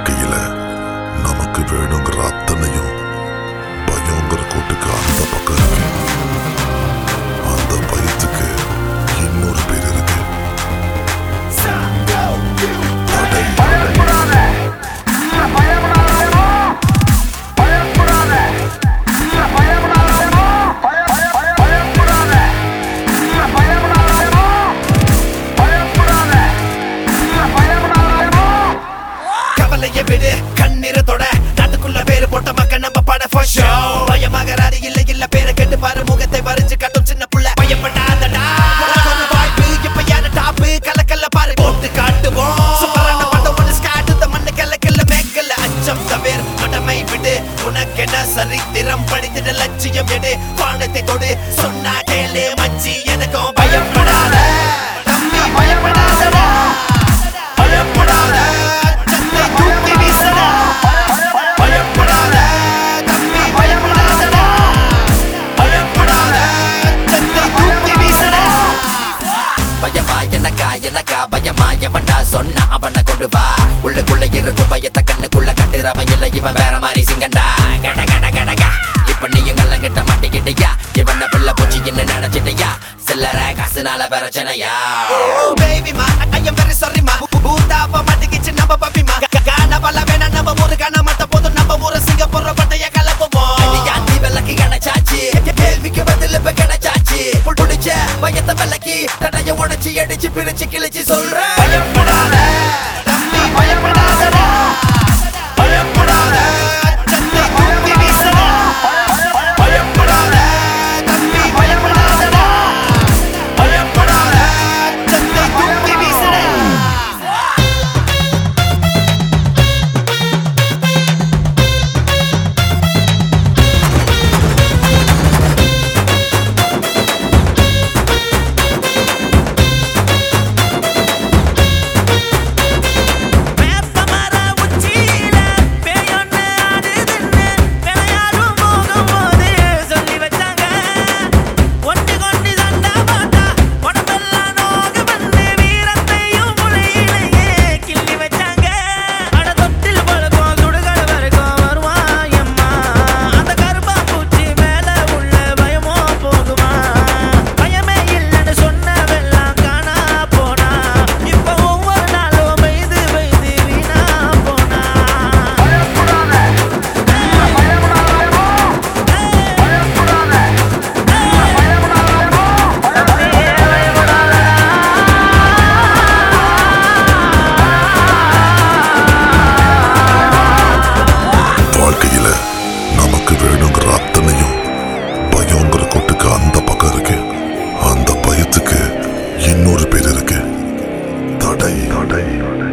வாழ்க்கையில நமக்கு வேணுங்கிற அத்தனையும் பயங்கிற கூட்டுக்கு அந்த பக்கம் இருக்கு அந்த பயத்துக்கு இன்னொரு பேர் இருக்கு தடை கவலைய விடு கண்ணீரை தொட நாட்டுக்குள்ள பேரு போட்ட மக்க நம்ம பட for show. பயமாகறாது இல்ல இல்ல பேரை கேட்டு பாரு முகத்தை வரைஞ்சு கட்டும் சின்ன புள்ள பயப்படாதடா உனக்கு ஒரு வாய்ப்பு இப்ப யாரு டாப்பு கலக்கல்ல பாரு போட்டு காட்டுவோம் சூப்பரான படம் ஒன்று ஸ்காட் இந்த மண்ணு கல்ல கல்ல மேக்கல்ல அச்சம் தவிர மடமை விடு உனக்கென சரித்திரம் படித்திட லட்சியம் எடு வானத்தை தொடு சொன்னா கேளு மச்சி எனக்கும் பயப்படாத தம்பி பயப்படாதடா பயப்படாத சட்டை தூக்கி வீசடா பயப்படாத தம்பி பயப்படாதடா பயப்படாத சட்டை தூக்கி வீசடா பயமா எனக்கா எனக்கா பயமா எவன்டா சொன்ன அவனை கொண்டு வா உள்ளுக்குள்ள இருக்கும் பயத்தை கண்ணுக்குள்ள கட்டுறவன் இல்ல இவன் வேற மாதிரி சிங்கண்டா கட கட கடகா இப்ப நீயும் கள்ளங்கிட்ட மாட்டிக்கிட்டியா இவன பிள்ளை பூச்சி என்ன நினைச்சிட்டியா சில்லற காசுனால பிரச்சனையா பேபி மா ஐ எம் வெரி சாரி மா பூதாப்ப மாட்டிக்கிச்சு நம்ம பப்பி மா கான பல வேணா நம்ம ஊரு காண மாட்ட போதும் நம்ம ஊரு சிங்கப்பூர் பட்டைய கலப்புவோம் யாந்தி விளக்கு கிடைச்சாச்சு கேள்விக்கு பதில் இப்ப கிடைச்சாச்சு புல் புடிச்ச பயத்தை விளக்கி தடைய உடைச்சு அடிச்சு பிரிச்சு கிழிச்சு சொல்றேன் பயப்படாத தம்பி பயப்படாதடா பயப்படாத சட்டை தூக்கி வீசடா பயப்படாத தம்பி பயப்படாதடா பயப்படாத சட்டை தூக்கி வீசடா வேப்பமர உச்சியில பேயொன்னு ஆடுதுன்னு விளையாடும் போகும்போது சொல்லி வச்சாங்க. ஒண்டி கொண்டி சண்டை போட்டா உடம்பெல்லாம் நோகு வந்து வீரத்தையும் புலியிலேயே கிள்ளி வச்சாங்க. அட தொட்டில் பழக்கம் சுடுகாடு வரைக்கும் வருவான் எம்மா. அந்த கருப்பாம்பூச்சி மேல உள்ள பயமோ போகுமா? பயமே இல்லைன்னு சொன்னவெல்லாம் காணா போனா. இப்ப ஒவ்வொரு நாளும் பெய்து பெய்து வீணா போனா வாழ்க்கையில நமக்கு வேணுங்கிற அத்தனையும் பயங்கிற கூட்டுக்கு அந்த பக்கம் இருக்கு அந்த பயத்துக்கு இன்னொரு பேர் இருக்கு தடை தடை